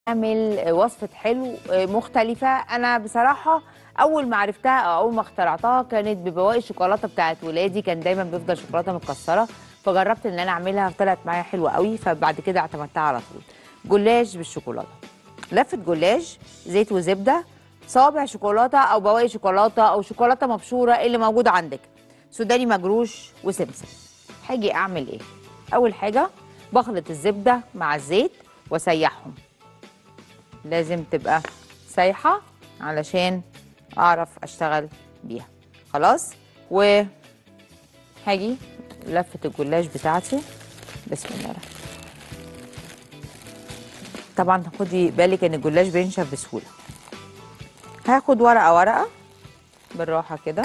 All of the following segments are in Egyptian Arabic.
اعمل وصفه حلو مختلفه انا بصراحه اول ما عرفتها او اول ما اخترعتها كانت ببواقي الشوكولاته بتاعت ولادي كان دايما بيفضل شوكولاته متكسره فجربت ان انا اعملها طلعت معايا حلوه قوي فبعد كده اعتمدتها على طول جلاش بالشوكولاته لفه جلاش زيت وزبده صابع شوكولاته او بواقي شوكولاته او شوكولاته مبشوره اللي موجود عندك سوداني مجروش وسمسم هاجي اعمل ايه اول حاجه بخلط الزبده مع الزيت واسيحهم لازم تبقى سايحه علشان اعرف اشتغل بيها خلاص و هاجي لفه الجلاش بتاعتي بسم الله الرحمن طبعا خدي بالك ان الجلاش بينشف بسهوله هاخد ورقه ورقه بالراحه كده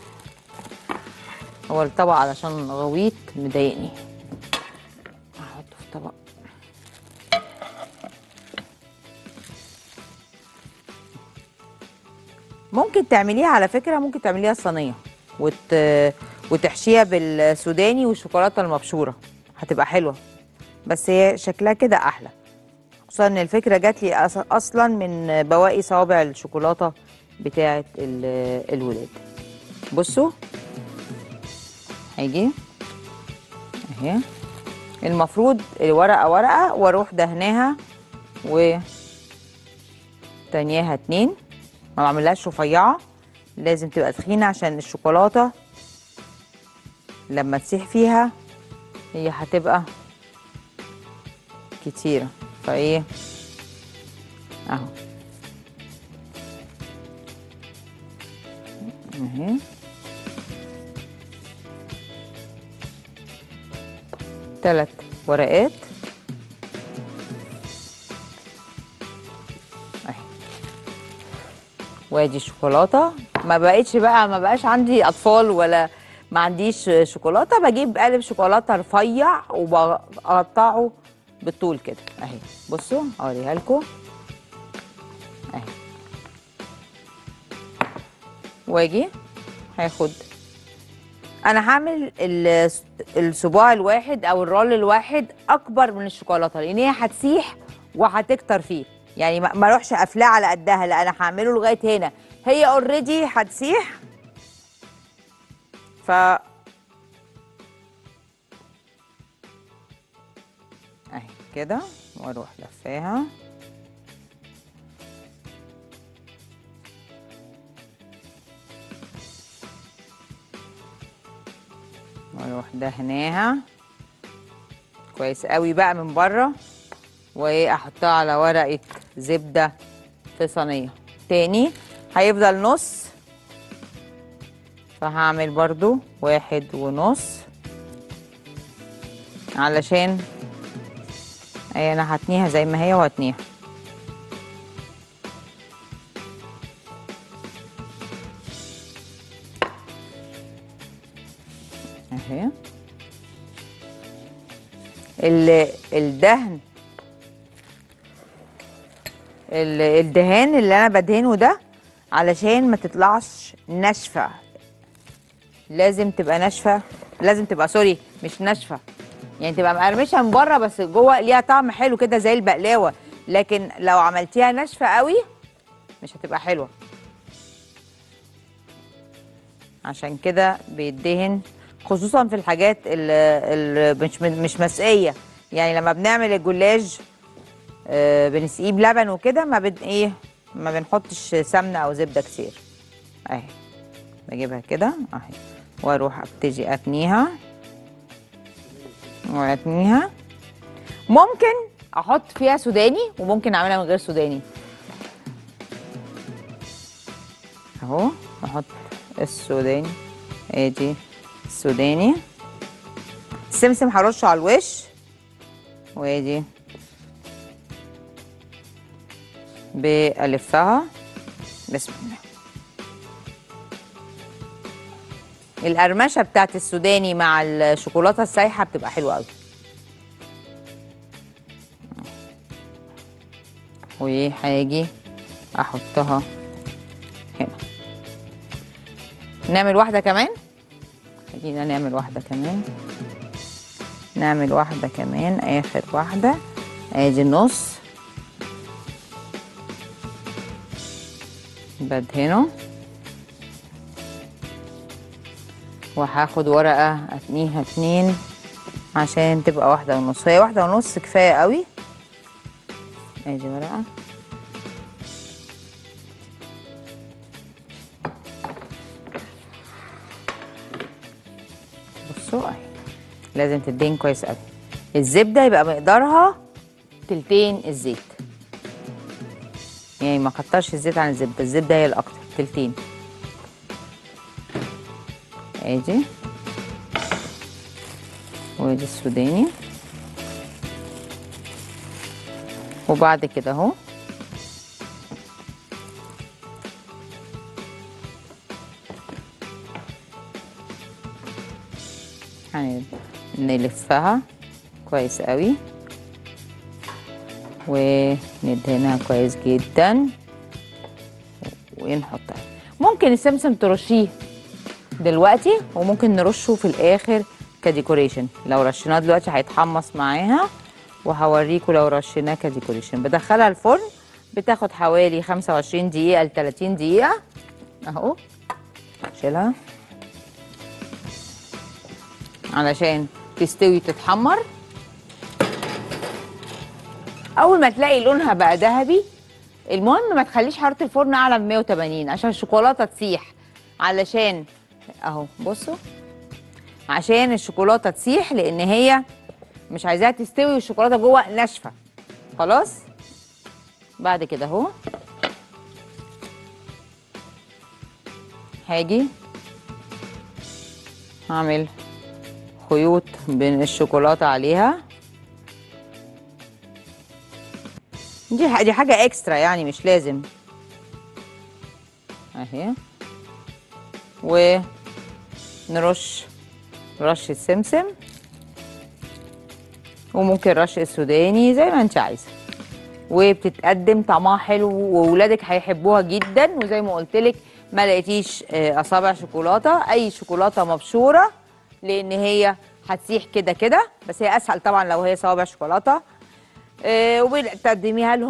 هو الطبق علشان غويط مضايقني احطه في طبق ممكن تعمليها على فكره ممكن تعمليها صينيه وت... وتحشيها بالسوداني والشوكولاته المبشوره هتبقى حلوه بس هي شكلها كده احلى خصوصا ان الفكره جات لي أص- اصلا من بواقي صوابع الشوكولاته بتاعه ال- الولاد بصوا هيجي اهي المفروض الورقه ورقه واروح دهناها و تانياها اتنين ما بعملهاش رفيعه لازم تبقى تخينه عشان الشوكولاته لما تسيح فيها هي هتبقى كتيره فايه اهو اهي ثلاث ورقات اهي وادي الشوكولاته ما بقتش بقى ما بقاش عندي اطفال ولا ما عنديش شوكولاته بجيب قالب شوكولاته رفيع وبقطعه بالطول كده اهي بصوا اوريها لكم اهي واجي هاخد انا هعمل ال- الصباع الواحد او الرول الواحد اكبر من الشوكولاته لان هي هتسيح وهتكتر فيه يعني ما ما اروحش قافلاه على قدها لا انا هعمله لغايه هنا هي اوريدي هتسيح ف اهي كده واروح لفاها واروح دهناها كويس قوي بقى من بره واحطها على ورقه زبده في صينيه تاني هيفضل نص فهعمل برضو واحد ونص علشان اي انا هتنيها زي ما هي وهتنيها اهي ال- الدهن ال- الدهان اللي انا بدهنه ده علشان ما تطلعش ناشفه لازم تبقى ناشفه لازم تبقى سوري مش ناشفه يعني تبقى مقرمشه من بره بس جوه ليها طعم حلو كده زي البقلاوه لكن لو عملتيها ناشفه قوي مش هتبقى حلوه عشان كده بيدهن خصوصا في الحاجات اللي مش مش مسقيه يعني لما بنعمل الجلاج آه، بنسقيه بلبن وكده ما بن ايه ما بنحطش سمنه او زبده كتير اهي بجيبها كده اهي واروح ابتدي اتنيها واتنيها ممكن احط فيها سوداني وممكن اعملها من غير سوداني اهو احط السوداني ادي السوداني السمسم هرشه على الوش وادي بألفها بسم الله القرمشه بتاعت السوداني مع الشوكولاته السايحه بتبقى حلوه قوي وهاجي احطها هنا نعمل واحده كمان خلينا نعمل واحده كمان نعمل واحدة كمان آخر واحدة ادي النص بدهنه وهاخد ورقة اتنيها اتنين عشان تبقى واحدة ونص هي واحدة ونص كفاية قوي ادي ورقة بصوا اهي لازم تدين كويس قوي الزبدة يبقى مقدارها تلتين الزيت يعني ما كترش الزيت عن الزبدة الزبدة هي الأكتر تلتين ادي وادي السوداني وبعد كده اهو هنلفها كويس قوي وندهنها كويس جدا ونحطها ممكن السمسم ترشيه دلوقتي وممكن نرشه في الاخر كديكوريشن لو رشيناه دلوقتي هيتحمص معاها وهوريكم لو رشيناه كديكوريشن بدخلها الفرن بتاخد حوالي 25 دقيقة ل 30 دقيقة اهو شيلها علشان تستوي تتحمر اول ما تلاقي لونها بقى ذهبي المهم ما تخليش حراره الفرن اعلى من 180 عشان الشوكولاته تسيح علشان اهو بصوا عشان الشوكولاته تسيح لان هي مش عايزاها تستوي والشوكولاته جوه ناشفه خلاص بعد كده اهو هاجي هعمل خيوط بين الشوكولاته عليها دي ح- دي حاجه اكسترا يعني مش لازم اهي ونرش رشه سمسم وممكن رشه سوداني زي ما انت عايزه وبتتقدم طعمها حلو وولادك هيحبوها جدا وزي ما قلت لك ما لقيتيش آه، اصابع شوكولاته اي شوكولاته مبشوره لان هي هتسيح كده كده بس هي اسهل طبعا لو هي صوابع شوكولاته آه، وبتقدميها لهم